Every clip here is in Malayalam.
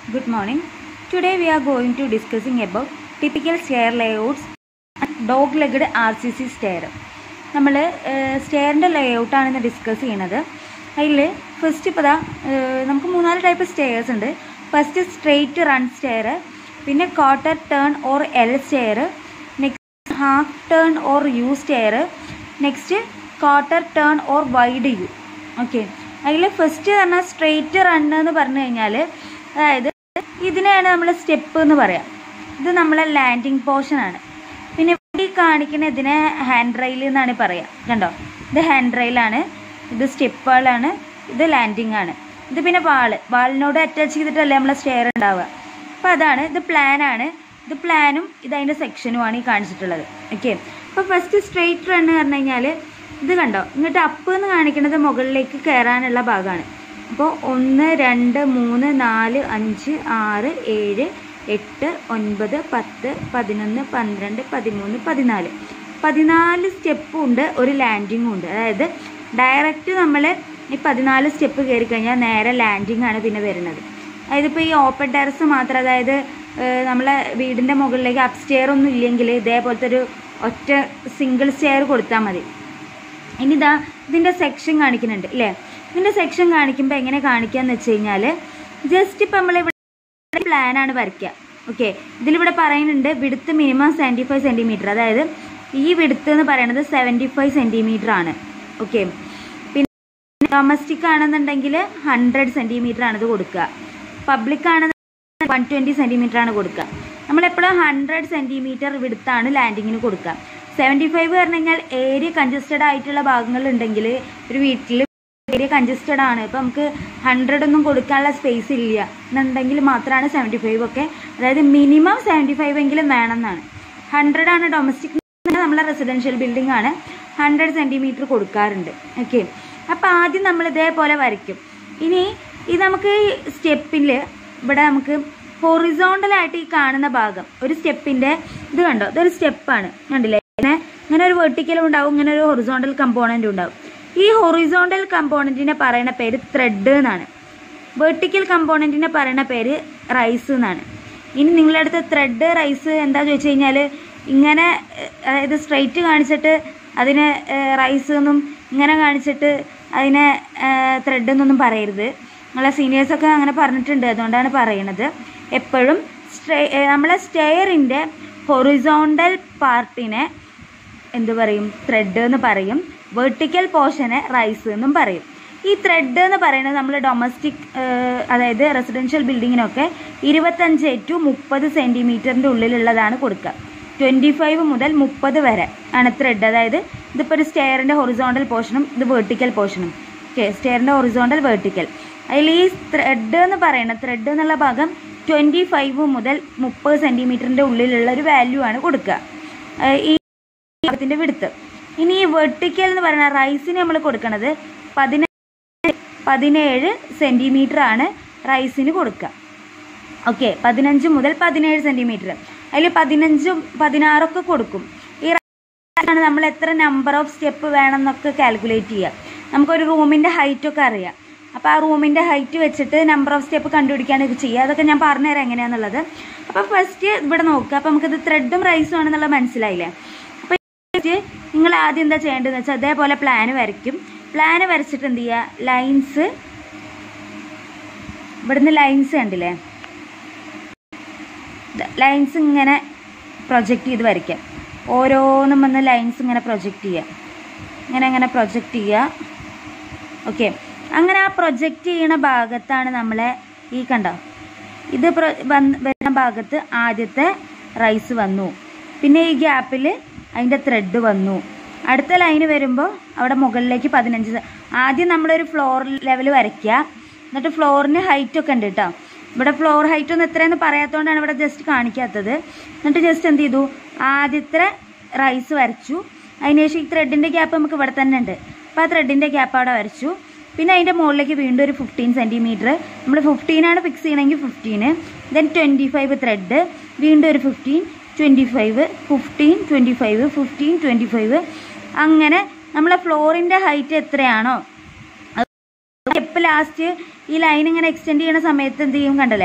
Good morning. Today we are going to discussing about typical stair layouts and dog-legged RCC stair. നമ്മൾ സ്റ്റെയറിൻ്റെ ലേഔട്ടാണ് ഇന്ന് ഡിസ്കസ് ചെയ്യണത് അതിൽ ഫസ്റ്റ് ഇപ്പോൾ ദാ ഏഹ്, നമുക്ക് മൂന്നാല് ടൈപ്പ് സ്റ്റെയർസ് ഉണ്ട് ഫസ്റ്റ് സ്ട്രെയിറ്റ് റൺ സ്റ്റെയർ പിന്നെ quarter turn or L stair next half turn or U stair next quarter turn or wide U okay അതിൽ ഫസ്റ്റ് പറഞ്ഞാൽ സ്ട്രെയിറ്റ് റണ്ണ് എന്ന് പറഞ്ഞു കഴിഞ്ഞാൽ അതായത് ഇതിനെയാണ് നമ്മൾ സ്റ്റെപ്പ് എന്ന് പറയാം ഇത് നമ്മളെ ലാൻഡിങ് പോർഷൻ ആണ് പിന്നെ ഇവിടെ ഈ കാണിക്കുന്ന ഇതിനെ ഹാൻഡ് റെയിൽ എന്നാണ് പറയുക കണ്ടോ ഇത് ഹാൻഡ് റെയിലാണ് ഇത് സ്റ്റെപ്പുകളാണ് ഇത് ലാൻഡിങ് ആണ് ഇത് പിന്നെ വാള് വാളിനോട് അറ്റാച്ച് ചെയ്തിട്ടല്ലേ നമ്മളെ സ്റ്റെയർ ഉണ്ടാവുക അപ്പോൾ അതാണ് ഇത് പ്ലാനാണ് ഇത് പ്ലാനും ഇത് അതിൻ്റെ സെക്ഷനുമാണ് ഈ കാണിച്ചിട്ടുള്ളത് ഓക്കെ അപ്പോൾ ഫസ്റ്റ് സ്ട്രെയിറ്റ് റൺ പറഞ്ഞു കഴിഞ്ഞാൽ ഇത് കണ്ടോ ഇങ്ങോട്ട് അപ്പ് എന്ന് കാണിക്കുന്നത് മുകളിലേക്ക് കയറാനുള്ള ഭാഗമാണ് അപ്പോൾ ഒന്ന് രണ്ട് മൂന്ന് നാല് അഞ്ച് ആറ് ഏഴ് എട്ട് ഒൻപത് പത്ത് പതിനൊന്ന് പന്ത്രണ്ട് പതിമൂന്ന് പതിനാല് പതിനാല് സ്റ്റെപ്പും ഉണ്ട് ഒരു ലാൻഡിങ്ങും ഉണ്ട് അതായത് ഡയറക്റ്റ് നമ്മൾ ഈ പതിനാല് സ്റ്റെപ്പ് കയറി കഴിഞ്ഞാൽ നേരെ ലാൻഡിങ് ആണ് പിന്നെ വരുന്നത് അതായത് ഇപ്പോൾ ഈ ഓപ്പൺ ടെറസ് മാത്രം അതായത് ഏഹ്, നമ്മളെ വീടിൻ്റെ മുകളിലേക്ക് അപ് സ്റ്റെയർ ഒന്നും ഇല്ലെങ്കിൽ ഇതേപോലത്തെ ഒരു ഒറ്റ സിംഗിൾ സ്റ്റെയർ കൊടുത്താൽ മതി ഇനി ഇതാ ഇതിൻ്റെ സെക്ഷൻ കാണിക്കുന്നുണ്ട് ഇല്ലേ ഇതിൻ്റെ സെക്ഷൻ കാണിക്കുമ്പോൾ എങ്ങനെ കാണിക്കാന്ന് വെച്ച് കഴിഞ്ഞാൽ ജസ്റ്റ് ഇപ്പം നമ്മളിവിടെ പ്ലാനാണ് വരയ്ക്കുക ഓക്കെ ഇതിലിവിടെ പറയുന്നുണ്ട് വിടുത്ത് മിനിമം സെവൻറ്റി ഫൈവ് സെൻറ്റിമീറ്റർ അതായത് ഈ വിടുത്ത് എന്ന് പറയുന്നത് സെവൻറ്റി ഫൈവ് സെൻറ്റിമീറ്റർ ആണ് ഓക്കെ പിന്നെ ഡൊമസ്റ്റിക് ആണെന്നുണ്ടെങ്കിൽ ഹൺഡ്രഡ് സെൻറ്റിമീറ്റർ ആണ് ഇത് കൊടുക്കുക പബ്ലിക് ആണെന്നുണ്ടെങ്കിൽ വൺ ട്വൻറ്റി സെൻറ്റിമീറ്റർ ആണ് കൊടുക്കുക നമ്മളെപ്പോഴും ഹൺഡ്രഡ് സെൻറ്റിമീറ്റർ വിടുത്താണ് ലാൻഡിങ്ങിന് കൊടുക്കുക സെവൻറ്റി ഫൈവ് പറഞ്ഞു കഴിഞ്ഞാൽ ഏരിയ കൺജസ്റ്റഡ് ആയിട്ടുള്ള ഭാഗങ്ങളുണ്ടെങ്കിൽ ഒരു വീട്ടിൽ ഏരിയ കൺജസ്റ്റഡ് ആണ് ഇപ്പം നമുക്ക് ഹൺഡ്രഡ് ഒന്നും കൊടുക്കാനുള്ള സ്പേസ് ഇല്ല എന്നുണ്ടെങ്കിൽ മാത്രമാണ് സെവൻറ്റി ഫൈവ് ഒക്കെ അതായത് മിനിമം സെവൻറ്റി ഫൈവ് എങ്കിലും വേണമെന്നാണ് ഹൺഡ്രഡ് ആണ് ഡൊമസ്റ്റിക് നമ്മളെ റെസിഡൻഷ്യൽ ബിൽഡിംഗ് ആണ് ഹൺഡ്രഡ് സെൻറ്റിമീറ്റർ കൊടുക്കാറുണ്ട് ഓക്കെ അപ്പോൾ ആദ്യം നമ്മൾ ഇതേപോലെ വരയ്ക്കും ഇനി ഇത് നമുക്ക് സ്റ്റെപ്പിൽ ഇവിടെ നമുക്ക് ഹൊറിസോണ്ടലായിട്ട് ഈ കാണുന്ന ഭാഗം ഒരു സ്റ്റെപ്പിൻ്റെ ഇത് കണ്ടോ ഇതൊരു സ്റ്റെപ്പാണ് കണ്ടില്ലേ ഇങ്ങനെ ഇങ്ങനെ ഒരു വെർട്ടിക്കലും ഉണ്ടാവും ഇങ്ങനെ ഒരു ഹൊറിസോണ്ടൽ കമ്പോണൻ്റ് ഉണ്ടാവും ഈ ഹൊറിസോണ്ടൽ കമ്പോണൻറ്റിനെ പറയുന്ന പേര് ത്രെഡ് എന്നാണ് വെർട്ടിക്കൽ കമ്പോണൻറ്റിനെ പറയുന്ന പേര് റൈസ് എന്നാണ് ഇനി നിങ്ങളുടെ അടുത്ത് ത്രെഡ് റൈസ് എന്താ ചോദിച്ചു കഴിഞ്ഞാൽ ഇങ്ങനെ ഏഹ്, അതായത് സ്ട്രെയിറ്റ് കാണിച്ചിട്ട് അതിനെ റൈസ് എന്നും ഇങ്ങനെ കാണിച്ചിട്ട് അതിനെ ത്രെഡ് എന്നൊന്നും പറയരുത് നമ്മളെ സീനിയേഴ്സൊക്കെ അങ്ങനെ പറഞ്ഞിട്ടുണ്ട് അതുകൊണ്ടാണ് പറയണത് എപ്പോഴും സ്ട്രേ ഏഹ്, നമ്മളെ സ്റ്റെയറിൻ്റെ ഹൊറിസോണ്ടൽ പാർട്ടിനെ എന്ത് പറയും ത്രെഡ് എന്ന് പറയും വെർട്ടിക്കൽ പോർഷനെ റൈസ് എന്നും പറയും ഈ ത്രെഡ് എന്ന് പറയുന്നത് നമ്മൾ ഡൊമസ്റ്റിക് അതായത് റെസിഡൻഷ്യൽ ബിൽഡിങ്ങിനൊക്കെ ഇരുപത്തഞ്ച് ടു മുപ്പത് സെൻറ്റിമീറ്ററിൻ്റെ ഉള്ളിലുള്ളതാണ് കൊടുക്കുക ട്വൻറ്റി ഫൈവ് മുതൽ മുപ്പത് വരെ ആണ് ത്രെഡ് അതായത് ഇതിപ്പോൾ ഒരു സ്റ്റെയറിൻ്റെ ഹൊറിസോണ്ടൽ പോർഷനും ഇത് വെർട്ടിക്കൽ പോർഷനും ഓക്കെ സ്റ്റെയറിൻ്റെ ഹൊറിസോണ്ടൽ വെർട്ടിക്കൽ അതിൽ ഈ ത്രെഡ് എന്ന് പറയുന്നത് ത്രെഡ് എന്നുള്ള ഭാഗം ട്വൻറ്റി ഫൈവ് മുതൽ മുപ്പത് സെൻറ്റിമീറ്ററിൻ്റെ ഉള്ളിലുള്ള ഒരു വാല്യൂ ആണ് കൊടുക്കുക ഏഹ് ഈ ഭാഗത്തിന്റെ വിടുത്ത് ഇനി ഈ വെർട്ടിക്കൽ എന്ന് പറയുന്ന റൈസിന് നമ്മൾ കൊടുക്കുന്നത് പതിനഞ്ച് പതിനേഴ് സെന്റിമീറ്റർ ആണ് റൈസിന് കൊടുക്കുക ഓക്കെ പതിനഞ്ച് മുതൽ പതിനേഴ് സെന്റിമീറ്റർ അതിൽ പതിനഞ്ചും പതിനാറൊക്കെ കൊടുക്കും ഈ ആണ് നമ്മൾ എത്ര നമ്പർ ഓഫ് സ്റ്റെപ്പ് വേണം എന്നൊക്കെ കാൽക്കുലേറ്റ് ചെയ്യുക നമുക്കൊരു റൂമിൻ്റെ ഹൈറ്റ് ഒക്കെ അറിയാം അപ്പോൾ ആ റൂമിൻ്റെ ഹൈറ്റ് വെച്ചിട്ട് നമ്പർ ഓഫ് സ്റ്റെപ്പ് കണ്ടുപിടിക്കാണ് ഇത് ചെയ്യുക അതൊക്കെ ഞാൻ പറഞ്ഞുതരാം എങ്ങനെയാണെന്നുള്ളത് അപ്പോൾ ഫസ്റ്റ് ഇവിടെ നോക്കുക അപ്പോൾ നമുക്കിത് ത്രെഡും റൈസും ആണെന്നുള്ളത് മനസ്സിലായില്ലേ അപ്പോൾ നിങ്ങൾ ആദ്യം എന്താ ചെയ്യേണ്ടതെന്ന് വെച്ചാൽ അതേപോലെ പ്ലാന് വരയ്ക്കും പ്ലാന് വരച്ചിട്ട് എന്ത് ചെയ്യുക ലൈൻസ് ഇവിടുന്ന് ലൈൻസ് കണ്ടില്ലേ ലൈൻസ് ഇങ്ങനെ പ്രൊജക്റ്റ് ചെയ്ത് വരയ്ക്കാം ഓരോന്നും വന്ന് ലൈൻസ് ഇങ്ങനെ പ്രൊജക്റ്റ് ചെയ്യുക ഇങ്ങനെ ഇങ്ങനെ പ്രൊജക്റ്റ് ചെയ്യുക ഓക്കെ അങ്ങനെ ആ പ്രൊജക്റ്റ് ചെയ്യണ ഭാഗത്താണ് നമ്മളെ ഈ കണ്ടോ ഇത് പ്ര- വന്ന് വരുന്ന ഭാഗത്ത് ആദ്യത്തെ റൈസ് വന്നു പിന്നെ ഈ ഗ്യാപ്പിൽ അതിൻ്റെ ത്രെഡ് വന്നു അടുത്ത ലൈന് വരുമ്പോൾ അവിടെ മുകളിലേക്ക് പതിനഞ്ച് സെ- ആദ്യം നമ്മളൊരു ഫ്ലോർ ലെവൽ വരയ്ക്കുക എന്നിട്ട് ഫ്ലോറിന് ഹൈറ്റ് ഒക്കെ ഉണ്ട് കേട്ടോ ഇവിടെ ഫ്ലോർ ഹൈറ്റ് ഒന്നും എത്രയെന്ന് പറയാത്തതുകൊണ്ടാണ് ഇവിടെ ജസ്റ്റ് കാണിക്കാത്തത് എന്നിട്ട് ജസ്റ്റ് എന്ത് ചെയ്തു ആദ്യത്തെ റൈസ് വരച്ചു അതിനുശേഷം ഈ ത്രെഡിൻ്റെ ഗ്യാപ്പ് നമുക്ക് ഇവിടെ തന്നെ ഉണ്ട് അപ്പോൾ ആ ത്രെഡിൻ്റെ ഗ്യാപ്പ് അവിടെ വരച്ചു പിന്നെ അതിൻ്റെ മുകളിലേക്ക് വീണ്ടും ഒരു ഫിഫ്റ്റീൻ സെൻറ്റിമീറ്റർ നമ്മൾ ഫിഫ്റ്റീനാണ് ഫിക്സ് ചെയ്യണമെങ്കിൽ ഫിഫ്റ്റീന് ദെൻ ട്വൻറ്റി ഫൈവ് ത്രെഡ് വീണ്ടും ഒരു fifteen twenty five fifteen twenty five fifteen twenty five അങ്ങനെ നമ്മളെ ഫ്ലോറിൻ്റെ ഹൈറ്റ് എത്രയാണോ സ്റ്റെപ്പ് ലാസ്റ്റ് ഈ ലൈൻ ഇങ്ങനെ എക്സ്റ്റെൻഡ് ചെയ്യുന്ന സമയത്ത് എന്ത് ചെയ്യും കണ്ടല്ലേ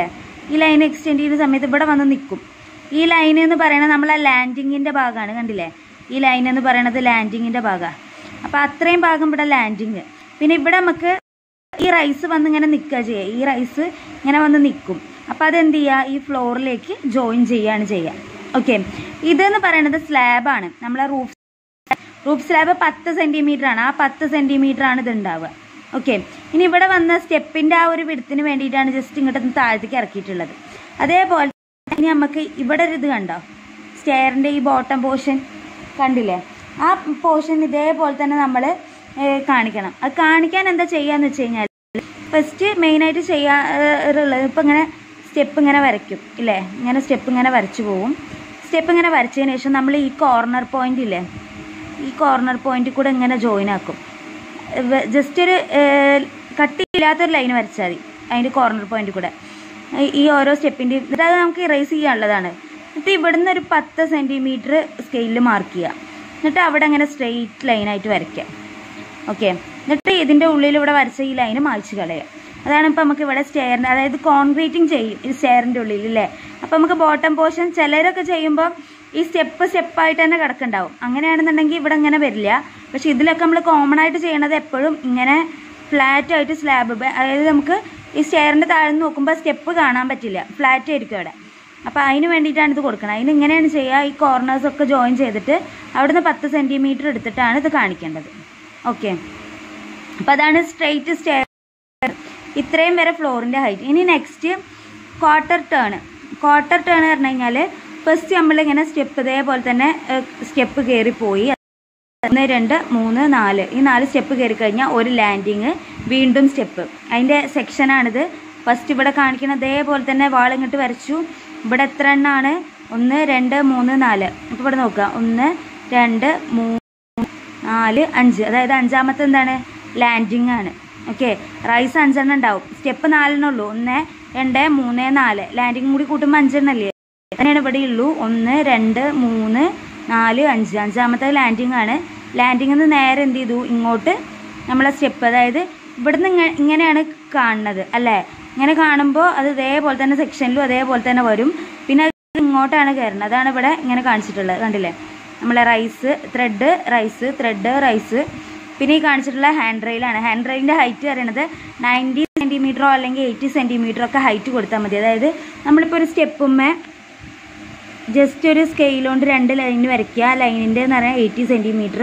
ഈ ലൈൻ എക്സ്റ്റെൻഡ് ചെയ്യുന്ന സമയത്ത് ഇവിടെ വന്ന് നിൽക്കും ഈ ലൈൻ എന്ന് പറയുന്നത് നമ്മളെ ലാൻഡിങ്ങിൻ്റെ ഭാഗമാണ് കണ്ടില്ലേ ഈ ലൈൻ എന്ന് പറയുന്നത് ലാൻഡിങ്ങിൻ്റെ ഭാഗമാണ് അപ്പോൾ അത്രയും ഭാഗം ഇവിടെ ലാൻഡിങ് പിന്നെ ഇവിടെ നമുക്ക് ഈ റൈസ് വന്ന് ഇങ്ങനെ നിൽക്കുക ചെയ്യുക ഈ റൈസ് ഇങ്ങനെ വന്ന് നിൽക്കും അപ്പോൾ അതെന്ത് ചെയ്യുക ഈ ഫ്ലോറിലേക്ക് ജോയിൻ ചെയ്യുകയാണ് ചെയ്യുക ഓക്കെ ഇതെന്ന് പറയുന്നത് സ്ലാബാണ് നമ്മളെ റൂഫ് റൂഫ് സ്ലാബ് പത്ത് സെൻറ്റിമീറ്റർ ആണ് ആ പത്ത് സെൻറ്റിമീറ്റർ ആണ് ഇത് ഉണ്ടാവുക ഓക്കെ ഇനി ഇവിടെ വന്ന സ്റ്റെപ്പിൻ്റെ ആ ഒരു വിടത്തിന് വേണ്ടിയിട്ടാണ് ജസ്റ്റ് ഇങ്ങോട്ട് താഴത്തേക്ക് ഇറക്കിയിട്ടുള്ളത് അതേപോലെ ഇനി നമുക്ക് ഇവിടെ ഒരു ഇത് കണ്ടോ സ്റ്റെയറിൻ്റെ ഈ ബോട്ടം പോർഷൻ കണ്ടില്ലേ ആ പോർഷൻ ഇതേപോലെ തന്നെ നമ്മൾ കാണിക്കണം അത് കാണിക്കാൻ എന്താ ചെയ്യാന്ന് വെച്ച് കഴിഞ്ഞാൽ ഫസ്റ്റ് മെയിനായിട്ട് ചെയ്യാറുള്ളത് ഇപ്പം ഇങ്ങനെ സ്റ്റെപ്പ് ഇങ്ങനെ വരയ്ക്കും ഇല്ലേ ഇങ്ങനെ സ്റ്റെപ്പ് ഇങ്ങനെ വരച്ചു പോകും സ്റ്റെപ്പ് ഇങ്ങനെ വരച്ചതിന് ശേഷം നമ്മൾ ഈ കോർണർ പോയിന്റ് ഇല്ലേ ഈ കോർണർ പോയിന്റിൽ കൂടെ ഇങ്ങനെ ജോയിൻ ആക്കും ജസ്റ്റ് ഒരു കട്ടിയില്ലാത്തൊരു ലൈൻ വരച്ചാൽ മതി അതിൻ്റെ കോർണർ പോയിന്റിൽ കൂടെ ഈ- ഈ ഓരോ സ്റ്റെപ്പിൻ്റെ എന്നിട്ട് അത് നമുക്ക് ഇറേസ് ചെയ്യാനുള്ളതാണ് എന്നിട്ട് ഇവിടുന്ന് ഒരു പത്ത് സെൻറ്റിമീറ്റർ സ്കെയിലിൽ മാർക്ക് ചെയ്യുക എന്നിട്ട് അവിടെ അങ്ങനെ സ്ട്രെയിറ്റ് ലൈനായിട്ട് വരയ്ക്കുക ഓക്കെ എന്നിട്ട് ഇതിൻ്റെ ഉള്ളിൽ ഇവിടെ വരച്ച ഈ ലൈന് മായ്ച്ച് കളയുക അതാണ് ഇപ്പം നമുക്ക് ഇവിടെ സ്റ്റെയറിൻ്റെ അതായത് കോൺക്രീറ്റിംഗ് ചെയ്യും ഈ സ്റ്റെയറിൻ്റെ ഉള്ളിൽ അല്ലേ അപ്പം നമുക്ക് ബോട്ടം പോർഷൻ ചിലരൊക്കെ ചെയ്യുമ്പോൾ ഈ സ്റ്റെപ്പ് സ്റ്റെപ്പായിട്ട് തന്നെ കിടക്കുന്നുണ്ടാവും അങ്ങനെയാണെന്നുണ്ടെങ്കിൽ ഇവിടെ ഇങ്ങനെ വരില്ല പക്ഷെ ഇതിലൊക്കെ നമ്മൾ കോമൺ ആയിട്ട് ചെയ്യണത് എപ്പോഴും ഇങ്ങനെ ഫ്ലാറ്റ് ആയിട്ട് സ്ലാബ് അതായത് നമുക്ക് ഈ സ്റ്റെയറിൻ്റെ താഴെ നിന്ന് നോക്കുമ്പോൾ സ്റ്റെപ്പ് കാണാൻ പറ്റില്ല ഫ്ലാറ്റ് ആയിരിക്കും അവിടെ അപ്പോൾ അതിന് വേണ്ടിയിട്ടാണ് ഇത് കൊടുക്കുന്നത് അതിന് ഇങ്ങനെയാണ് ചെയ്യുക ഈ കോർണേഴ്സ് ഒക്കെ ജോയിൻ ചെയ്തിട്ട് അവിടുന്ന് പത്ത് സെൻറ്റിമീറ്റർ എടുത്തിട്ടാണ് ഇത് കാണിക്കേണ്ടത് ഓക്കെ അപ്പോൾ അതാണ് സ്ട്രെയിറ്റ് സ്റ്റെയർ ഇത്രയും വരെ ഫ്ലോറിൻ്റെ ഹൈറ്റ് ഇനി next quarter turn quarter turn പറഞ്ഞു കഴിഞ്ഞാൽ ഫസ്റ്റ് നമ്മളിങ്ങനെ സ്റ്റെപ്പ് ഇതേപോലെ തന്നെ സ്റ്റെപ്പ് കയറിപ്പോയി ഒന്ന് രണ്ട് മൂന്ന് നാല് ഈ നാല് സ്റ്റെപ്പ് കയറി കഴിഞ്ഞാൽ ഒരു ലാൻഡിങ് വീണ്ടും സ്റ്റെപ്പ് അതിൻ്റെ സെക്ഷനാണിത് ഫസ്റ്റ് ഇവിടെ കാണിക്കുന്ന അതേപോലെ തന്നെ വാൾ ഇങ്ങോട്ട് വരച്ചു ഇവിടെ എത്ര എണ്ണമാണ് ഒന്ന് രണ്ട് മൂന്ന് നാല് അപ്പോൾ ഇവിടെ നോക്കുക ഒന്ന് രണ്ട് മൂന്ന് നാല് അഞ്ച് അതായത് അഞ്ചാമത്തെ എന്താണ് ലാൻഡിങ് ആണ് ഓക്കെ റൈസ് അഞ്ചെണ്ണം ഉണ്ടാവും സ്റ്റെപ്പ് നാലെണ്ണേ ഉള്ളൂ ഒന്ന് രണ്ട് മൂന്ന് നാല് ലാൻഡിങ് കൂടി കൂട്ടുമ്പോൾ അഞ്ചെണ്ണല്ലേ അങ്ങനെയാണ് ഇവിടെ ഉള്ളൂ ഒന്ന് രണ്ട് മൂന്ന് നാല് അഞ്ച് അഞ്ചാമത്തെ ലാൻഡിങ് ആണ് ലാൻഡിങ്ങിൽ നിന്ന് നേരെ എന്ത് ചെയ്തു ഇങ്ങോട്ട് നമ്മളെ സ്റ്റെപ്പ് അതായത് ഇവിടുന്ന് ഇങ്ങ ഇങ്ങനെയാണ് കാണുന്നത് അല്ലേ ഇങ്ങനെ കാണുമ്പോൾ അത് ഇതേപോലെ തന്നെ സെക്ഷനിലും അതേപോലെ തന്നെ വരും പിന്നെ അത് ഇങ്ങോട്ടാണ് കയറുന്നത് അതാണ് ഇവിടെ ഇങ്ങനെ കാണിച്ചിട്ടുള്ളത് കണ്ടില്ലേ നമ്മളെ rise tread rise tread rise പിന്നെ ഈ കാണിച്ചിട്ടുള്ള ഹാൻഡ് റെയിലാണ് ഹാൻഡ് റെയിലിൻ്റെ ഹൈറ്റ് പറയുന്നത് നയൻറ്റി സെൻറ്റിമീറ്ററോ അല്ലെങ്കിൽ എയ്റ്റി സെൻറ്റിമീറ്ററോ ഒക്കെ ഹൈറ്റ് കൊടുത്താൽ മതി അതായത് നമ്മളിപ്പോൾ ഒരു സ്റ്റെപ്പുമ്മേ ജസ്റ്റ് ഒരു സ്കെയിൽ കൊണ്ട് രണ്ട് ലൈൻ വരയ്ക്കുക ലൈനിൻ്റെ എന്ന് പറഞ്ഞാൽ എയ്റ്റി സെൻറ്റിമീറ്റർ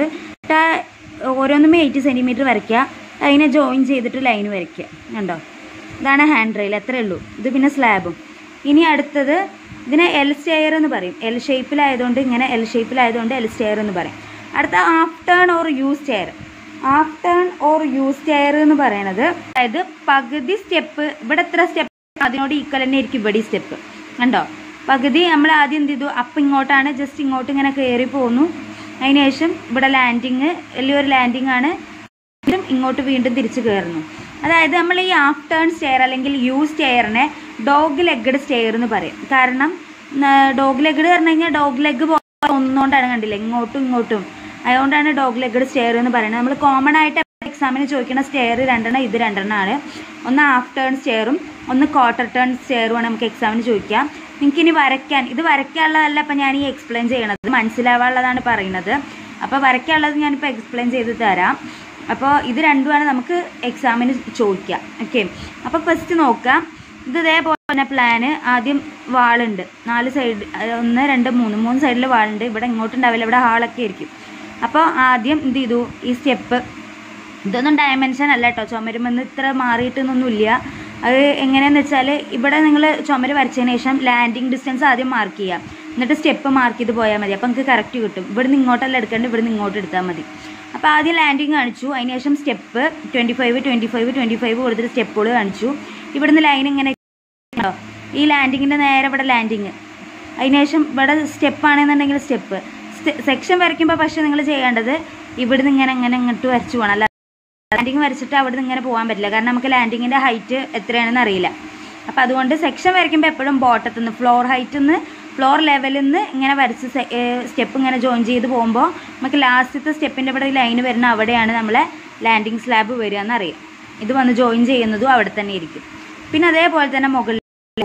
ഓരോന്നും എയ്റ്റി സെൻറ്റിമീറ്റർ വരയ്ക്കുക അതിനെ ജോയിൻ ചെയ്തിട്ട് ലൈൻ വരയ്ക്കുക കണ്ടോ ഇതാണ് ഹാൻഡ് റെയിൽ അത്രേ ഉള്ളൂ ഇത് പിന്നെ സ്ലാബും ഇനി അടുത്തത് ഇതിനെ എൽ സ്റ്റെയർ എന്ന് പറയും എൽ ഷേപ്പിലായതുകൊണ്ട് ഇങ്ങനെ എൽ ഷേപ്പിലായതുകൊണ്ട് എൽ സ്റ്റെയർ എന്ന് പറയും അടുത്ത half turn or U stair half turn or U stair എന്ന് പറയണത് അതായത് പകുതി സ്റ്റെപ്പ് ഇവിടെ എത്ര സ്റ്റെപ്പ് അതിനോട് ഈക്വൽ തന്നെ ആയിരിക്കും ഇവിടെ സ്റ്റെപ്പ് കണ്ടോ പകുതി നമ്മൾ ആദ്യം എന്ത് ചെയ്തു അപ്പം ഇങ്ങോട്ടാണ് ജസ്റ്റ് ഇങ്ങോട്ട് ഇങ്ങനെ കയറി പോന്നു അതിനുശേഷം ഇവിടെ ലാൻഡിങ് വലിയൊരു ലാൻഡിങ് ആണ് വീണ്ടും ഇങ്ങോട്ട് വീണ്ടും തിരിച്ച് കയറുന്നു അതായത് നമ്മൾ ഈ ഹാഫ് ടേൺ സ്റ്റെയർ അല്ലെങ്കിൽ യു സ്റ്റെയറിനെ ഡോഗ് ലെഗഡ് സ്റ്റെയർ എന്ന് പറയും കാരണം ഡോഗ് ലെഗഡ് പറഞ്ഞു കഴിഞ്ഞാൽ ഡോഗ് ലെഗ് ഒന്നുകൊണ്ടാണ് കണ്ടില്ല ഇങ്ങോട്ടും ഇങ്ങോട്ടും അതുകൊണ്ടാണ് ഡോഗ് ലെഗഡ് സ്റ്റെയർ എന്ന് പറയുന്നത് നമ്മൾ കോമൺ ആയിട്ട് എക്സാമിന് ചോദിക്കുന്ന സ്റ്റെയർ രണ്ടെണ്ണം ഇത് രണ്ടെണ്ണമാണ് ഒന്ന് ഹാഫ് ടേൺ സ്റ്റെയറും ഒന്ന് ക്വാർട്ടർ ടേൺ സ്റ്റെയറുമാണ് നമുക്ക് എക്സാമിന് ചോദിക്കാം നിങ്ങൾക്ക് ഇനി വരയ്ക്കാൻ ഇത് വരയ്ക്കാനുള്ളതല്ല അപ്പം ഞാൻ ഈ എക്സ്പ്ലെയിൻ ചെയ്യണത് മനസ്സിലാവാനുള്ളതാണ് പറയുന്നത് അപ്പോൾ വരയ്ക്കാനുള്ളത് ഞാനിപ്പോൾ എക്സ്പ്ലെയിൻ ചെയ്ത് തരാം അപ്പോൾ ഇത് രണ്ടുമാണ് നമുക്ക് എക്സാമിന് ചോദിക്കാം ഓക്കെ അപ്പോൾ ഫസ്റ്റ് നോക്കാം ഇത് ഇതേപോലെ തന്നെ പ്ലാന് ആദ്യം വാളുണ്ട് നാല് സൈഡ് ഒന്ന് രണ്ട് മൂന്ന് മൂന്ന് സൈഡിൽ വാളുണ്ട് ഇവിടെ ഇങ്ങോട്ടുണ്ടാവില്ല ഇവിടെ ഹാളൊക്കെ ആയിരിക്കും അപ്പോൾ ആദ്യം എന്ത് ചെയ്തു ഈ സ്റ്റെപ്പ് ഇതൊന്നും ഡയമെൻഷൻ അല്ല കേട്ടോ ചുമരുമെന്ന് ഇത്ര മാറിയിട്ടൊന്നുമില്ല അത് എങ്ങനെയാന്ന് വെച്ചാൽ ഇവിടെ നിങ്ങൾ ചുമര് വരച്ചതിന് ശേഷം ലാൻഡിങ് ഡിസ്റ്റൻസ് ആദ്യം മാർക്ക് ചെയ്യാം എന്നിട്ട് സ്റ്റെപ്പ് മാർക്ക് ചെയ്ത് പോയാൽ മതി അപ്പോൾ നിങ്ങൾക്ക് കറക്റ്റ് കിട്ടും ഇവിടുന്ന് ഇങ്ങോട്ടല്ല എടുക്കേണ്ടത് ഇവിടുന്ന് ഇങ്ങോട്ട് എടുത്താൽ മതി അപ്പോൾ ആദ്യം ലാൻഡിങ് കാണിച്ചു അതിനുശേഷം step twenty five twenty five twenty five കൊടുത്തിട്ട് സ്റ്റെപ്പുകൾ കാണിച്ചു ഇവിടുന്ന് ലൈൻ ഇങ്ങനെ ഉണ്ടോ? ഈ ലാൻഡിങ്ങിൻ്റെ നേരെ ഇവിടെ ലാൻഡിങ് അതിനുശേഷം ഇവിടെ സ്റ്റെപ്പ് ആണെന്നുണ്ടെങ്കിൽ സ്റ്റെപ്പ് സെക്ഷൻ വരയ്ക്കുമ്പോൾ പക്ഷേ നിങ്ങൾ ചെയ്യേണ്ടത് ഇവിടുന്ന് ഇങ്ങനെ ഇങ്ങനെ ഇങ്ങോട്ട് വരച്ചു പോകണം അല്ല ലാൻഡിങ് വരച്ചിട്ട് അവിടെ നിന്ന് ഇങ്ങനെ പോകാൻ പറ്റില്ല കാരണം നമുക്ക് ലാൻഡിങ്ങിൻ്റെ ഹൈറ്റ് എത്രയാണെന്ന് അറിയില്ല അപ്പോൾ അതുകൊണ്ട് സെക്ഷൻ വരയ്ക്കുമ്പോൾ എപ്പോഴും ബോട്ടത്തിൽ നിന്ന് ഫ്ലോർ ഹൈറ്റിൽ നിന്ന് ഫ്ലോർ ലെവലിൽ നിന്ന് ഇങ്ങനെ വരച്ച് സ്റ്റെപ്പ് ഇങ്ങനെ ജോയിൻ ചെയ്ത് പോകുമ്പോൾ നമുക്ക് ലാസ്റ്റത്തെ സ്റ്റെപ്പിൻ്റെ ഇവിടെ ലൈൻ വരുന്ന അവിടെയാണ് നമ്മളെ ലാൻഡിങ് സ്ലാബ് വരിക എന്നറിയാം ഇത് വന്ന് ജോയിൻ ചെയ്യുന്നതും അവിടെ തന്നെ ഇരിക്കും പിന്നെ അതേപോലെ തന്നെ മുകളിൽ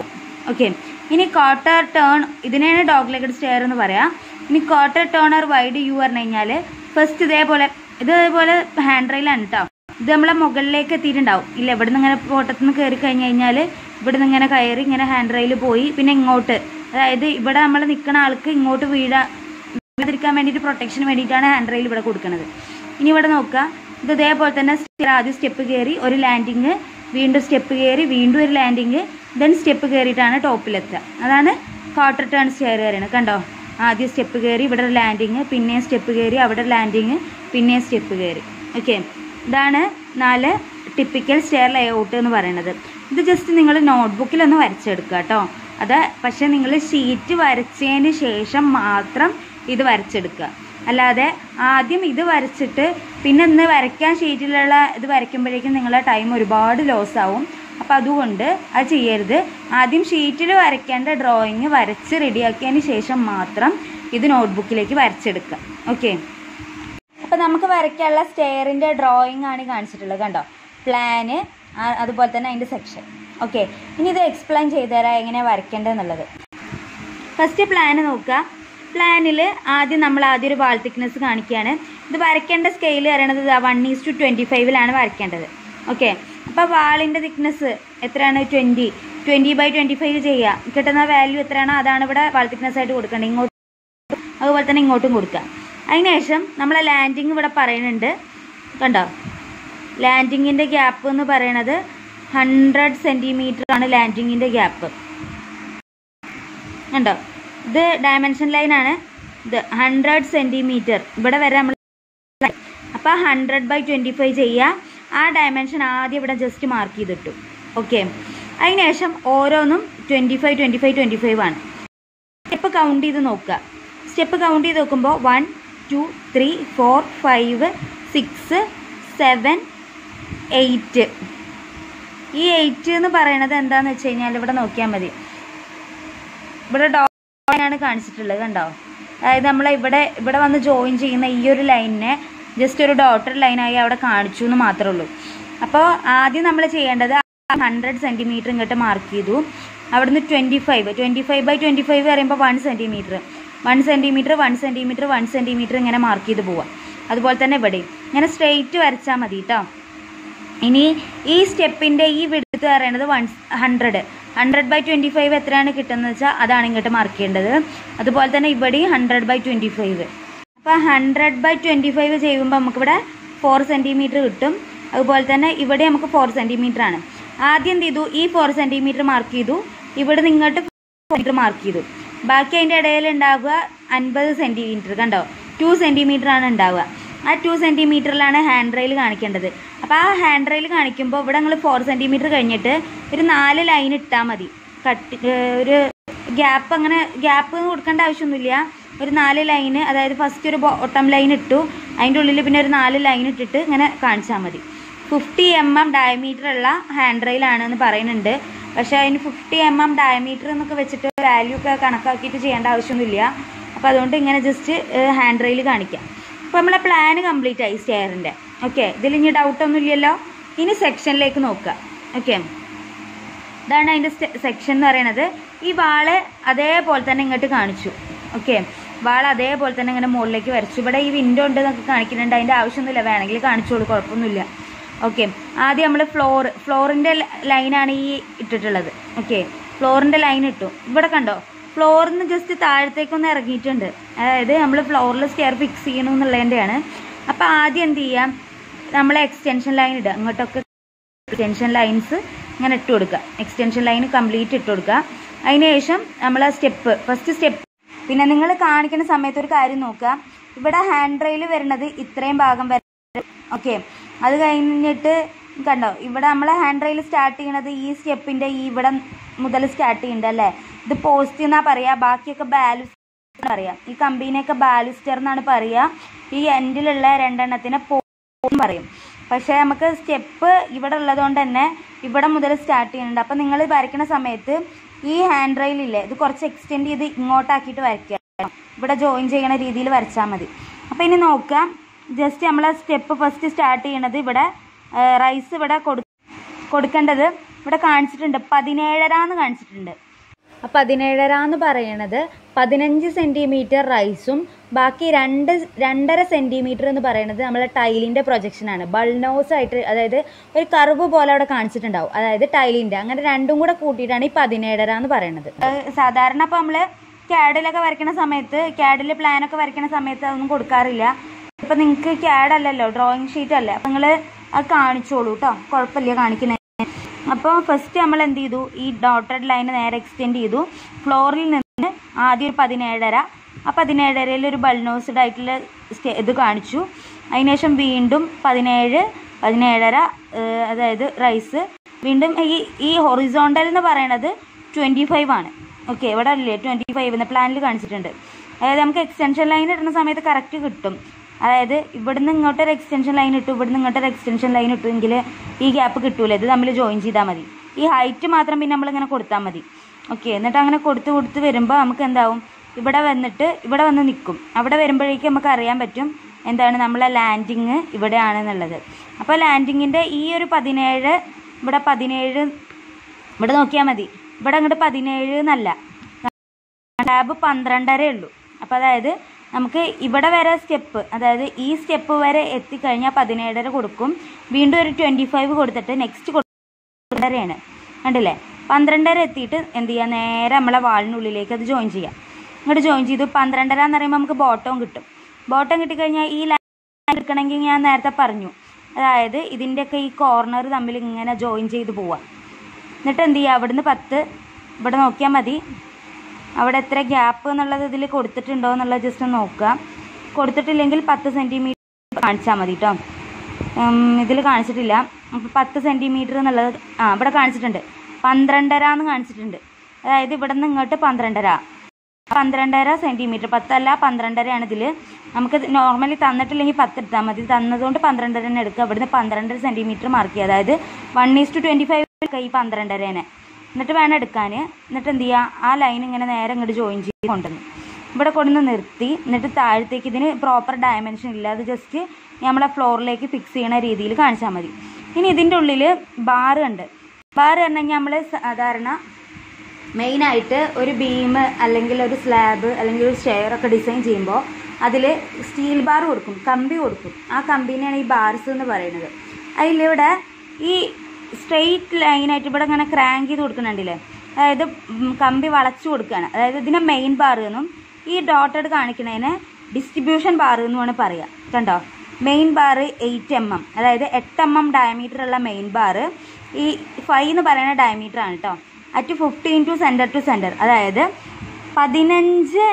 ഓക്കെ ഇനി ക്വാർട്ടർ ടേൺ ഇതിനെയാണ് ഡോഗ് ലെഗഡ് സ്റ്റെയർ എന്ന് പറയാം ഇനി quarter turn or wide U പറഞ്ഞു കഴിഞ്ഞാൽ ഫസ്റ്റ് ഇതേപോലെ ഇത് ഇതേപോലെ ഹാൻഡ് റെയിലാണ് കേട്ടോ ഇത് നമ്മളെ മുകളിലേക്ക് എത്തിയിട്ടുണ്ടാവും ഇല്ല ഇവിടെ നിന്ന് ഇങ്ങനെ പോട്ടത്തിൽ നിന്ന് കയറി കഴിഞ്ഞ് കഴിഞ്ഞാൽ ഇവിടെ നിന്ന് ഇങ്ങനെ കയറി ഇങ്ങനെ ഹാൻഡ് റെയിൽ പോയി പിന്നെ ഇങ്ങോട്ട് അതായത് ഇവിടെ നമ്മൾ നിൽക്കുന്ന ആൾക്ക് ഇങ്ങോട്ട് വീഴാ വീഴാതിരിക്കാൻ വേണ്ടിയിട്ട് പ്രൊട്ടക്ഷന് വേണ്ടിയിട്ടാണ് ഹാൻഡ് റെയിൽ ഇവിടെ കൊടുക്കുന്നത് ഇനി ഇവിടെ നോക്കുക ഇത് ഇതേപോലെ തന്നെ സ്റ്റെയർ ആദ്യം സ്റ്റെപ്പ് കയറി ഒരു ലാൻഡിങ് വീണ്ടും സ്റ്റെപ്പ് കയറി വീണ്ടും ഒരു ലാൻഡിങ് ദെൻ സ്റ്റെപ്പ് കയറിയിട്ടാണ് ടോപ്പിലെത്തുക അതാണ് ക്വാർട്ടർ ടേൺ സ്റ്റെയർ കയറിയാണ് കണ്ടോ ആദ്യം സ്റ്റെപ്പ് കയറി ഇവിടെ ഒരു ലാൻഡിങ് പിന്നെയും സ്റ്റെപ്പ് കയറി അവിടെ ലാൻഡിങ് പിന്നെയും സ്റ്റെപ്പ് കയറി ഓക്കെ ഇതാണ് നാല് ടിപ്പിക്കൽ സ്റ്റെയർ ലേഔട്ട് എന്ന് പറയുന്നത് ഇത് ജസ്റ്റ് നിങ്ങൾ നോട്ട്ബുക്കിലൊന്ന് വരച്ചെടുക്കുക കേട്ടോ അത് പക്ഷേ നിങ്ങൾ ഷീറ്റ് വരച്ചതിന് ശേഷം മാത്രം ഇത് വരച്ചെടുക്കുക അല്ലാതെ ആദ്യം ഇത് വരച്ചിട്ട് പിന്നെ ഇന്ന് വരയ്ക്കാൻ ഷീറ്റിലുള്ള ഇത് വരയ്ക്കുമ്പോഴേക്കും നിങ്ങളെ ടൈം ഒരുപാട് ലോസ് ആവും അപ്പം അതുകൊണ്ട് അത് ചെയ്യരുത് ആദ്യം ഷീറ്റിൽ വരയ്ക്കേണ്ട ഡ്രോയിങ് വരച്ച് റെഡിയാക്കിയതിന് ശേഷം മാത്രം ഇത് നോട്ട്ബുക്കിലേക്ക് വരച്ചെടുക്കുക ഓക്കെ അപ്പം നമുക്ക് വരയ്ക്കാനുള്ള സ്റ്റെയറിൻ്റെ ഡ്രോയിങ് ആണ് ഈ കാണിച്ചിട്ടുള്ളത് കണ്ടോ പ്ലാന് അതുപോലെ തന്നെ അതിൻ്റെ സെക്ഷൻ ഓക്കെ ഇനി ഇത് എക്സ്പ്ലെയിൻ ചെയ്തുതരാം എങ്ങനെയാണ് വരയ്ക്കേണ്ടതെന്നുള്ളത് ഫസ്റ്റ് പ്ലാന് നോക്കുക പ്ലാനിൽ ആദ്യം നമ്മൾ ആദ്യം ഒരു വാൾ തിക്നെസ് കാണിക്കുകയാണ് ഇത് വരയ്ക്കേണ്ട സ്കെയിൽ പറയണത് വൺ ഈസ് ടു ട്വൻറ്റി ഫൈവിലാണ് വരയ്ക്കേണ്ടത് ഓക്കെ അപ്പോൾ വാളിൻ്റെ തിക്നെസ് എത്രയാണ് twenty twenty by twenty five ചെയ്യുക കിട്ടുന്ന വാല്യൂ എത്രയാണോ അതാണ് ഇവിടെ വാൾ തിക്നെസ് ആയിട്ട് കൊടുക്കേണ്ടത് ഇങ്ങോട്ട് അതുപോലെ തന്നെ ഇങ്ങോട്ടും കൊടുക്കുക അതിനുശേഷം നമ്മളെ ലാൻഡിങ് ഇവിടെ പറയുന്നുണ്ട് കണ്ടോ ലാൻഡിങ്ങിൻ്റെ ഗ്യാപ്പ് എന്ന് പറയണത് ഹൺഡ്രഡ് സെൻറ്റിമീറ്റർ ആണ് ലാൻഡിങ്ങിൻ്റെ ഗ്യാപ്പ് കണ്ടോ ഇത് ഡയമെൻഷൻ ലൈനാണ് ഇത് ഹൺഡ്രഡ് സെൻറ്റിമീറ്റർ ഇവിടെ വരെ നമ്മൾ അപ്പോൾ ഹൺഡ്രഡ് ബൈ ട്വൻറ്റി ഫൈവ് ചെയ്യുക ആ ഡയമെൻഷൻ ആദ്യം ഇവിടെ ജസ്റ്റ് മാർക്ക് ചെയ്തിട്ടു ഓക്കെ അതിനുശേഷം ഓരോന്നും twenty five twenty five twenty five ആണ് സ്റ്റെപ്പ് കൗണ്ട് ചെയ്ത് നോക്കുക സ്റ്റെപ്പ് കൗണ്ട് ചെയ്ത് നോക്കുമ്പോൾ one two three four five six seven eight ഈ എയ്റ്റ് എന്ന് പറയണത് എന്താണെന്ന് വെച്ച് കഴിഞ്ഞാൽ ഇവിടെ നോക്കിയാൽ മതി ഇവിടെ ഡോട്ടാണ് കാണിച്ചിട്ടുള്ളത് കണ്ടോ അതായത് നമ്മൾ ഇവിടെ ഇവിടെ വന്ന് ജോയിൻ ചെയ്യുന്ന ഈ ഒരു ലൈനിനെ ജസ്റ്റ് ഒരു ഡോട്ടർ ലൈനായി അവിടെ കാണിച്ചു എന്ന് മാത്രമേ ഉള്ളൂ അപ്പോൾ ആദ്യം നമ്മൾ ചെയ്യേണ്ടത് ഹൺഡ്രഡ് സെൻറ്റിമീറ്റർ ഇങ്ങോട്ട് മാർക്ക് ചെയ്തു അവിടുന്ന് twenty five twenty five by twenty five പറയുമ്പോൾ one centimetre one centimetre one centimetre one centimetre ഇങ്ങനെ മാർക്ക് ചെയ്ത് പോവാം അതുപോലെ തന്നെ ഇവിടെ ഇങ്ങനെ സ്ട്രെയിറ്റ് വരച്ചാൽ മതി കേട്ടോ ഇനി ഈ സ്റ്റെപ്പിൻ്റെ ഈ വിടുത്ത് പറയുന്നത് one hundred hundred by twenty five എത്രയാണ് കിട്ടുന്നത് വെച്ചാൽ അതാണ് ഇങ്ങോട്ട് മാർക്ക് ചെയ്യേണ്ടത് അതുപോലെ തന്നെ ഇവിടെ ഹൺഡ്രഡ് ബൈ ട്വൻറ്റി ഫൈവ് അപ്പോൾ ഹൺഡ്രഡ് ബൈ ട്വൻറ്റി ഫൈവ് ചെയ്യുമ്പോൾ നമുക്കിവിടെ ഫോർ സെൻറ്റിമീറ്റർ കിട്ടും അതുപോലെ തന്നെ ഇവിടെ നമുക്ക് ഫോർ സെൻറ്റിമീറ്റർ ആണ് ആദ്യം എന്ത് ചെയ്തു ഈ ഫോർ സെൻറ്റിമീറ്റർ മാർക്ക് ചെയ്തു ഇവിടെ നിന്ന് ഇങ്ങോട്ട് മീറ്റർ മാർക്ക് ചെയ്തു ബാക്കി അതിൻ്റെ ഇടയിൽ ഉണ്ടാവുക അൻപത് സെൻറ്റിമീറ്റർ കണ്ടോ ടു സെൻറ്റിമീറ്റർ ആണ് ഉണ്ടാവുക ആ ടു സെൻറ്റിമീറ്ററിലാണ് ഹാൻഡ് റെയിൽ കാണിക്കേണ്ടത് അപ്പോൾ ആ ഹാൻഡ് റെയിൽ കാണിക്കുമ്പോൾ ഇവിടെ നിങ്ങൾ ഫോർ സെൻറ്റിമീറ്റർ കഴിഞ്ഞിട്ട് ഒരു നാല് ലൈൻ ഇട്ടാൽ മതി കട്ട് ഒരു ഗ്യാപ്പ് അങ്ങനെ ഗ്യാപ്പ് കൊടുക്കേണ്ട ആവശ്യമൊന്നുമില്ല ഒരു നാല് ലൈന് അതായത് ഫസ്റ്റ് ഒരു ബോട്ടം ലൈൻ ഇട്ടു അതിൻ്റെ ഉള്ളിൽ പിന്നെ ഒരു നാല് ലൈൻ ഇട്ടിട്ട് ഇങ്ങനെ കാണിച്ചാൽ മതി ഫിഫ്റ്റി എം എം ഡയമീറ്റർ ഉള്ള ഹാൻഡ് റെയിലാണെന്ന് പറയുന്നുണ്ട് പക്ഷേ അതിന് ഫിഫ്റ്റി എം എം ഡയമീറ്റർ എന്നൊക്കെ വെച്ചിട്ട് വാല്യൂ ഒക്കെ കണക്കാക്കിയിട്ട് ചെയ്യേണ്ട ആവശ്യമൊന്നുമില്ല അപ്പോൾ അതുകൊണ്ട് ഇങ്ങനെ ജസ്റ്റ് ഹാൻഡ് റെയിൽ കാണിക്കാം അപ്പോൾ നമ്മളെ പ്ലാൻ കംപ്ലീറ്റ് ആയി സ്റ്റെയറിൻ്റെ ഓക്കെ ഇതിൽ ഇനി ഡൗട്ടൊന്നും ഇല്ലല്ലോ ഇനി സെക്ഷനിലേക്ക് നോക്കുക ഓക്കെ ഇതാണ് അതിൻ്റെ സെക്ഷൻ എന്ന് പറയുന്നത് ഈ വാള് അതേപോലെ തന്നെ ഇങ്ങോട്ട് കാണിച്ചു ഓക്കെ വാൾ അതേപോലെ തന്നെ ഇങ്ങനെ മുകളിലേക്ക് വരച്ചു ഇവിടെ ഈ വിൻഡോ ഉണ്ട് എന്നൊക്കെ കാണിക്കുന്നുണ്ട് അതിൻ്റെ ആവശ്യമൊന്നുമില്ല വേണമെങ്കിൽ കാണിച്ചോളൂ കുഴപ്പമൊന്നുമില്ല ഓക്കെ ആദ്യം നമ്മൾ ഫ്ലോർ ഫ്ലോറിൻ്റെ ലൈനാണ് ഈ ഇട്ടിട്ടുള്ളത് ഓക്കെ ഫ്ലോറിൻ്റെ ലൈൻ ഇട്ടു ഇവിടെ കണ്ടോ ഫ്ലോറിൽ നിന്ന് ജസ്റ്റ് താഴത്തേക്കൊന്ന് ഇറങ്ങിയിട്ടുണ്ട് അതായത് നമ്മൾ ഫ്ലോറിൽ സ്റ്റെയർ ഫിക്സ് ചെയ്യണമെന്നുള്ളതിൻ്റെയാണ് അപ്പോൾ ആദ്യം എന്ത് ചെയ്യാം നമ്മൾ എക്സ്റ്റൻഷൻ ലൈൻ ഇടുക അങ്ങോട്ടൊക്കെ എക്സ്റ്റൻഷൻ ലൈൻസ് ഇങ്ങനെ ഇട്ട് കൊടുക്കുക എക്സ്റ്റൻഷൻ ലൈൻ കംപ്ലീറ്റ് ഇട്ട് കൊടുക്കുക അതിന് ശേഷം നമ്മൾ ആ സ്റ്റെപ്പ് ഫസ്റ്റ് സ്റ്റെപ്പ് പിന്നെ നിങ്ങൾ കാണിക്കുന്ന സമയത്ത് ഒരു കാര്യം നോക്കുക ഇവിടെ ഹാൻഡ് റെയിൽ വരുന്നത് ഇത്രയും ഭാഗം വരെ ഓക്കെ അത് കഴിഞ്ഞിട്ട് കണ്ടോ ഇവിടെ നമ്മൾ ഹാൻഡ് റെയിൽ സ്റ്റാർട്ട് ചെയ്യണത് ഈ സ്റ്റെപ്പിൻ്റെ ഈ ഇവിടെ മുതൽ സ്റ്റാർട്ട് ചെയ്യുന്നുണ്ട് അല്ലേ ഇത് പോസ്റ്റ് എന്നാ പറയുക ബാക്കിയൊക്കെ ബാലുസ്റ്റർ പറയാം ഈ കമ്പീനെയൊക്കെ ബാലുസ്റ്റർ എന്നാണ് പറയുക ഈ എൻഡിലുള്ള രണ്ടെണ്ണത്തിനെ പോ പറയും പക്ഷേ നമുക്ക് സ്റ്റെപ്പ് ഇവിടെ ഉള്ളതുകൊണ്ട് തന്നെ ഇവിടെ മുതൽ സ്റ്റാർട്ട് ചെയ്യുന്നുണ്ട് അപ്പം നിങ്ങൾ വരയ്ക്കുന്ന സമയത്ത് ഈ ഹാൻഡ് റെയിൽ ഇല്ലേ ഇത് കുറച്ച് എക്സ്റ്റെൻഡ് ചെയ്ത് ഇങ്ങോട്ടാക്കിയിട്ട് വരയ്ക്കുക ഇവിടെ ജോയിൻ ചെയ്യണ രീതിയിൽ വരച്ചാൽ മതി അപ്പോൾ ഇനി നോക്കാം ജസ്റ്റ് നമ്മൾ സ്റ്റെപ്പ് ഫസ്റ്റ് സ്റ്റാർട്ട് ചെയ്യണത് ഇവിടെ റൈസ് ഇവിടെ കൊടു കൊടുക്കേണ്ടത് ഇവിടെ കാണിച്ചിട്ടുണ്ട് പതിനേഴര എന്ന് കാണിച്ചിട്ടുണ്ട് ആ പതിനേഴര എന്ന് പറയണത് പതിനഞ്ച് സെൻറ്റിമീറ്റർ റൈസും ബാക്കി രണ്ട് രണ്ടര സെൻറ്റിമീറ്റർ എന്ന് പറയുന്നത് നമ്മളെ ടൈലിൻ്റെ പ്രൊജക്ഷനാണ് ബൾനോസ് ആയിട്ട് അതായത് ഒരു കർവ് പോലെ അവിടെ കാണിച്ചിട്ടുണ്ടാവും അതായത് ടൈലിൻ്റെ അങ്ങനെ രണ്ടും കൂടെ കൂട്ടിയിട്ടാണ് ഈ പതിനേഴര എന്ന് പറയുന്നത് സാധാരണ ഇപ്പോൾ നമ്മൾ ക്യാഡിലൊക്കെ വരയ്ക്കുന്ന സമയത്ത് ക്യാഡിൽ പ്ലാനൊക്കെ വരയ്ക്കുന്ന സമയത്ത് അതൊന്നും കൊടുക്കാറില്ല ഇപ്പം നിങ്ങൾക്ക് ക്യാഡ് അല്ലല്ലോ ഡ്രോയിങ് ഷീറ്റ് അല്ലേ അപ്പം നിങ്ങൾ അത് കാണിച്ചോളൂ കേട്ടോ കുഴപ്പമില്ല കാണിക്കുന്നത് അപ്പോൾ ഫസ്റ്റ് നമ്മൾ എന്ത് ചെയ്തു ഈ ഡോട്ടഡ് ലൈൻ നേരെ എക്സ്റ്റെൻഡ് ചെയ്തു ഫ്ലോറിൽ നിന്ന് ആദ്യം ഒരു പതിനേഴര ആ പതിനേഴരയിൽ ഒരു ബൾനോസ്ഡ് ആയിട്ടുള്ള സ്റ്റെ ഇത് കാണിച്ചു അതിനുശേഷം വീണ്ടും പതിനേഴ് പതിനേഴര ഏഹ്, അതായത് റൈസ് വീണ്ടും ഈ ഈ ഹൊറിസോണ്ടൽ എന്ന് പറയണത് ട്വൻറ്റി ഫൈവ് ആണ് ഓക്കെ ഇവിടെ അല്ലേ ട്വൻറ്റി ഫൈവ് എന്ന പ്ലാനിൽ കാണിച്ചിട്ടുണ്ട് അതായത് നമുക്ക് എക്സ്റ്റൻഷൻ ലൈൻ ഇടുന്ന സമയത്ത് കറക്റ്റ് കിട്ടും അതായത് ഇവിടുന്ന് ഇങ്ങോട്ടൊരു എക്സ്റ്റൻഷൻ ലൈൻ ഇട്ടു ഇവിടുന്ന് ഇങ്ങോട്ടൊരു എക്സ്റ്റൻഷൻ ലൈൻ ഇട്ടു എങ്കിൽ ഈ ഗ്യാപ്പ് കിട്ടൂല ഇത് തമ്മിൽ ജോയിൻ ചെയ്താൽ മതി ഈ ഹൈറ്റ് മാത്രം പിന്നെ നമ്മളിങ്ങനെ കൊടുത്താൽ മതി ഓക്കെ എന്നിട്ട് അങ്ങനെ കൊടുത്ത് കൊടുത്ത് വരുമ്പോൾ നമുക്ക് എന്താവും ഇവിടെ വന്നിട്ട് ഇവിടെ വന്ന് നിൽക്കും അവിടെ വരുമ്പോഴേക്കും നമുക്ക് അറിയാൻ പറ്റും എന്താണ് നമ്മളെ ലാൻഡിങ് ഇവിടെയാണെന്നുള്ളത് അപ്പോൾ ലാൻഡിങ്ങിൻ്റെ ഈ ഒരു പതിനേഴ് ഇവിടെ പതിനേഴ് ഇവിടെ നോക്കിയാൽ മതി ഇവിടെ അങ്ങോട്ട് പതിനേഴ് എന്നല്ല ടാബ് പന്ത്രണ്ടര ഉള്ളൂ അപ്പോൾ അതായത് നമുക്ക് ഇവിടെ വരെ സ്റ്റെപ്പ് അതായത് ഈ സ്റ്റെപ്പ് വരെ എത്തിക്കഴിഞ്ഞാൽ പതിനേഴര കൊടുക്കും വീണ്ടും ഒരു ട്വൻറ്റി ഫൈവ് കൊടുത്തിട്ട് നെക്സ്റ്റ് പന്ത്രണ്ടരയാണ് കണ്ടില്ലേ പന്ത്രണ്ടര എത്തിയിട്ട് എന്ത് ചെയ്യുക നേരെ നമ്മളെ വാളിനുള്ളിലേക്ക് അത് ജോയിൻ ചെയ്യാം ഇങ്ങോട്ട് ജോയിൻ ചെയ്തു പന്ത്രണ്ടര എന്ന് പറയുമ്പോൾ നമുക്ക് ബോട്ടവും കിട്ടും ബോട്ടം കിട്ടിക്കഴിഞ്ഞാൽ ഈ ലൈൻ എടുക്കണമെങ്കിൽ ഞാൻ നേരത്തെ പറഞ്ഞു അതായത് ഇതിൻ്റെയൊക്കെ ഈ കോർണർ തമ്മിൽ ഇങ്ങനെ ജോയിൻ ചെയ്ത് പോവാം എന്നിട്ട് എന്ത് ചെയ്യുക അവിടുന്ന് പത്ത് ഇവിടെ നോക്കിയാൽ മതി അവിടെ എത്ര ഗ്യാപ്പ് എന്നുള്ളത് ഇതിൽ കൊടുത്തിട്ടുണ്ടോ എന്നുള്ളത് ജസ്റ്റ് ഒന്ന് നോക്കുക കൊടുത്തിട്ടില്ലെങ്കിൽ പത്ത് സെൻറ്റിമീറ്റർ കാണിച്ചാൽ മതി കേട്ടോ ഇതിൽ കാണിച്ചിട്ടില്ല അപ്പോൾ പത്ത് സെൻറ്റിമീറ്റർ എന്നുള്ളത് ആ ഇവിടെ കാണിച്ചിട്ടുണ്ട് പന്ത്രണ്ടര എന്ന് കാണിച്ചിട്ടുണ്ട് അതായത് ഇവിടെ നിന്ന് ഇങ്ങോട്ട് പന്ത്രണ്ടര പന്ത്രണ്ടര സെൻറ്റിമീറ്റർ പത്തല്ല പന്ത്രണ്ടരയാണ് ഇതിൽ നമുക്ക് നോർമലി തന്നിട്ടില്ലെങ്കിൽ പത്ത് എടുത്താൽ മതി തന്നതുകൊണ്ട് പന്ത്രണ്ടര തന്നെ എടുക്കുക ഇവിടുന്ന് പന്ത്രണ്ടര സെൻറ്റിമീറ്റർ മാർക്ക് ചെയ്യുക അതായത് one is to twenty five ഈ പന്ത്രണ്ടരേനെ എന്നിട്ട് വേണം എടുക്കാൻ എന്നിട്ട് എന്ത് ചെയ്യുക ആ ലൈൻ ഇങ്ങനെ നേരെ ഇങ്ങോട്ട് ജോയിൻ ചെയ്ത് കൊണ്ടുവന്നു ഇവിടെ കൊണ്ടുവന്ന് നിർത്തി എന്നിട്ട് താഴത്തേക്ക് ഇതിന് പ്രോപ്പർ ഡയമെൻഷൻ ഇല്ല അത് ജസ്റ്റ് നമ്മളെ ഫ്ലോറിലേക്ക് ഫിക്സ് ചെയ്യണ രീതിയിൽ കാണിച്ചാൽ മതി ഇനി ഇതിൻ്റെ ഉള്ളിൽ ബാർ ഉണ്ട് ബാർ പറഞ്ഞാൽ നമ്മൾ സാധാരണ മെയിനായിട്ട് ഒരു ബീം അല്ലെങ്കിൽ ഒരു സ്ലാബ് അല്ലെങ്കിൽ ഒരു സ്റ്റെയർ ഒക്കെ ഡിസൈൻ ചെയ്യുമ്പോൾ അതിൽ സ്റ്റീൽ ബാർ കൊടുക്കും കമ്പി കൊടുക്കും ആ കമ്പീനെയാണ് ഈ ബാർസ് എന്ന് പറയുന്നത് അതിലിവിടെ ഈ സ്ട്രെയിറ്റ് ലൈനായിട്ട് ഇവിടെ ഇങ്ങനെ ക്രാങ്ക് ചെയ്ത് കൊടുക്കുന്നുണ്ടല്ലേ അതായത് ഉം, കമ്പി വളച്ചു കൊടുക്കുകയാണ് അതായത് ഇതിനെ മെയിൻ ബാർ എന്നും ഈ ഡോട്ടഡ് കാണിക്കുന്നതിന് ഡിസ്ട്രിബ്യൂഷൻ ബാർ എന്ന് വേണം പറയുക കണ്ടോ main bar eight M M അതായത് എട്ട് എം എം ഡയമീറ്റർ ഉള്ള മെയിൻ ബാർ ഈ ഫൈവ് എന്ന് പറയുന്ന ഡയമീറ്റർ ആണ് കേട്ടോ at fifteen to centre to centre അതായത് പതിനഞ്ച്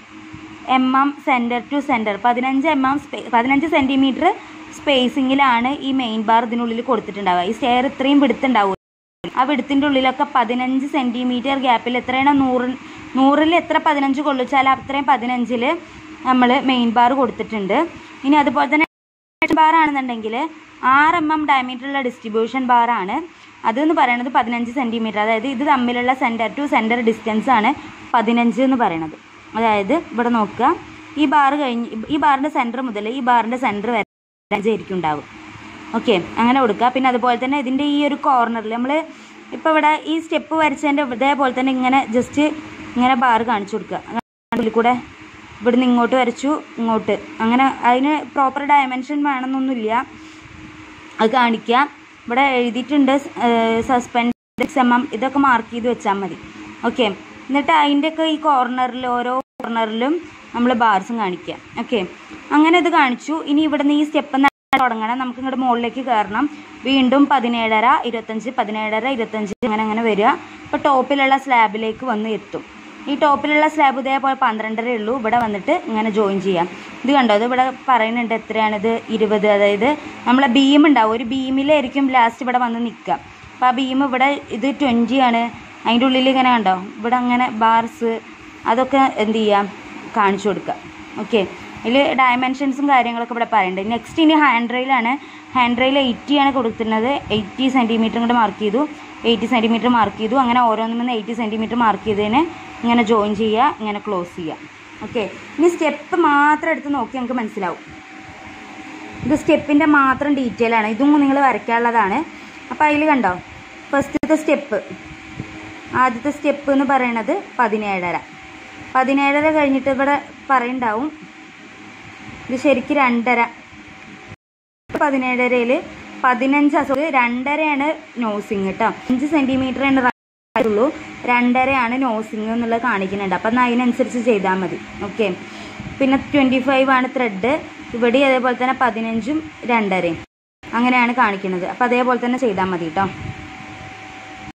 M M centre to centre പതിനഞ്ച് എം എം സ്പേ പതിനഞ്ച് സെൻറ്റിമീറ്റർ സ്പേസിങ്ങിലാണ് ഈ മെയിൻ ബാർ ഇതിനുള്ളിൽ കൊടുത്തിട്ടുണ്ടാവുക ഈ സ്റ്റെയർ ഇത്രയും പിടുത്തുണ്ടാവും ആ വിടുത്തിൻ്റെ ഉള്ളിലൊക്കെ പതിനഞ്ച് സെൻറ്റിമീറ്റർ ഗ്യാപ്പിൽ എത്രയാണ് നൂറ് നൂറിൽ എത്ര പതിനഞ്ച് കൊള്ളിച്ചാൽ അത്രയും പതിനഞ്ചിൽ നമ്മൾ മെയിൻ ബാർ കൊടുത്തിട്ടുണ്ട് ഇനി അതുപോലെ തന്നെ ബാർ ആണെന്നുണ്ടെങ്കിൽ ആറ് എം എം ഡയമീറ്ററുള്ള ഡിസ്ട്രിബ്യൂഷൻ ബാർ ആണ് അതെന്ന് പറയുന്നത് പതിനഞ്ച് സെൻറ്റിമീറ്റർ അതായത് ഇത് തമ്മിലുള്ള സെൻറ്റർ ടു സെൻറ്റർ ഡിസ്റ്റൻസ് ആണ് പതിനഞ്ച് എന്ന് പറയുന്നത് അതായത് ഇവിടെ നോക്കുക ഈ ബാർ കഴിഞ്ഞ് ഈ ബാറിൻ്റെ സെൻറ്റർ മുതൽ ഈ ബാറിൻ്റെ സെൻറ്റർ വരെ ആയിരിക്കും ഉണ്ടാവും ഓക്കെ അങ്ങനെ കൊടുക്കുക പിന്നെ അതുപോലെ തന്നെ ഇതിൻ്റെ ഈ ഒരു കോർണറിൽ നമ്മൾ ഇപ്പോൾ ഇവിടെ ഈ സ്റ്റെപ്പ് വരച്ചതിൻ്റെ ഇതേപോലെ തന്നെ ഇങ്ങനെ ജസ്റ്റ് ഇങ്ങനെ ബാർ കാണിച്ചു കൊടുക്കുക ഉള്ളിൽ കൂടെ ഇവിടുന്ന് ഇങ്ങോട്ട് വരച്ചു ഇങ്ങോട്ട് അങ്ങനെ അതിന് പ്രോപ്പർ ഡയമെൻഷൻ വേണമെന്നൊന്നുമില്ല അത് കാണിക്കുക ഇവിടെ എഴുതിയിട്ടുണ്ട് സസ്പെൻഡ് എം എം ഇതൊക്കെ മാർക്ക് ചെയ്ത് വെച്ചാൽ മതി ഓക്കെ എന്നിട്ട് അതിൻ്റെയൊക്കെ ഈ കോർണറിൽ ഓരോ കോർണറിലും നമ്മൾ ബാർസും കാണിക്കുക ഓക്കെ അങ്ങനെ ഇത് കാണിച്ചു ഇനി ഇവിടുന്ന് ഈ സ്റ്റെപ്പ് തുടങ്ങണം നമുക്ക് ഇങ്ങോട്ട് മുകളിലേക്ക് കയറണം വീണ്ടും പതിനേഴര ഇരുപത്തഞ്ച് പതിനേഴര ഇരുപത്തഞ്ച് അങ്ങനെ അങ്ങനെ വരിക അപ്പോൾ ടോപ്പിലുള്ള സ്ലാബിലേക്ക് വന്ന് എത്തും ഈ ടോപ്പിലുള്ള സ്ലാബ് ഇതേപോലെ പന്ത്രണ്ടര ഉള്ളൂ ഇവിടെ വന്നിട്ട് ഇങ്ങനെ ജോയിൻ ചെയ്യാം ഇത് കണ്ടോ ഇത് ഇവിടെ പറയുന്നുണ്ട് എത്രയാണിത് ഇരുപത് അതായത് നമ്മളെ ബീം ഉണ്ടാവും ഒരു ബീമിലായിരിക്കും ലാസ്റ്റ് ഇവിടെ വന്ന് നിൽക്കുക അപ്പോൾ ആ ബീം ഇവിടെ ഇത് ട്വൻറ്റി ആണ് അതിൻ്റെ ഉള്ളിൽ ഇങ്ങനെ കണ്ടോ ഇവിടെ അങ്ങനെ ബാർസ് അതൊക്കെ എന്ത് ചെയ്യാം കാണിച്ചു കൊടുക്കുക ഓക്കെ ഇതിൽ ഡയമെൻഷൻസും കാര്യങ്ങളൊക്കെ ഇവിടെ പറയുന്നുണ്ട് നെക്സ്റ്റ് ഇനി ഹാൻഡ് റെയിലാണ് ഹാൻഡ് റെയിൽ എയ്റ്റി ആണ് കൊടുത്തിരുന്നത് എയ്റ്റി സെൻറ്റിമീറ്റർ കൂടെ മാർക്ക് ചെയ്തു എയ്റ്റി സെൻറ്റിമീറ്റർ മാർക്ക് ചെയ്തു അങ്ങനെ ഓരോന്നും നിന്ന് എയ്റ്റി സെൻറ്റിമീറ്റർ മാർക്ക് ചെയ്തതിന് ഇങ്ങനെ ജോയിൻ ചെയ്യുക ഇങ്ങനെ ക്ലോസ് ചെയ്യുക ഓക്കെ ഇനി സ്റ്റെപ്പ് മാത്രം എടുത്ത് നോക്കി നമുക്ക് മനസ്സിലാവും ഇത് സ്റ്റെപ്പിൻ്റെ മാത്രം ഡീറ്റെയിൽ ആണ് ഇതും നിങ്ങൾ വരയ്ക്കാനുള്ളതാണ് അപ്പോൾ അതിൽ കണ്ടോ ഫസ്റ്റത്തെ സ്റ്റെപ്പ് ആദ്യത്തെ സ്റ്റെപ്പ് എന്ന് പറയണത് പതിനേഴര പതിനേഴര കഴിഞ്ഞിട്ട് ഇവിടെ പറയുണ്ടാവും ഇത് ശരിക്കും രണ്ടര പതിനേഴരയിൽ പതിനഞ്ച് അസോ രണ്ടരയാണ് നോസിങ് കേട്ടോ അഞ്ച് സെൻറ്റിമീറ്റർ ആണ് ഉള്ളൂ രണ്ടരയാണ് നോസിങ് എന്നുള്ളത് കാണിക്കുന്നുണ്ട് അപ്പം എന്നാൽ അതിനനുസരിച്ച് ചെയ്താൽ മതി ഓക്കെ പിന്നെ ട്വൻറ്റി ഫൈവ് ആണ് ത്രെഡ് ഇവിടെ അതേപോലെ തന്നെ പതിനഞ്ചും രണ്ടരയും അങ്ങനെയാണ് കാണിക്കുന്നത് അപ്പം അതേപോലെ തന്നെ ചെയ്താൽ മതി കേട്ടോ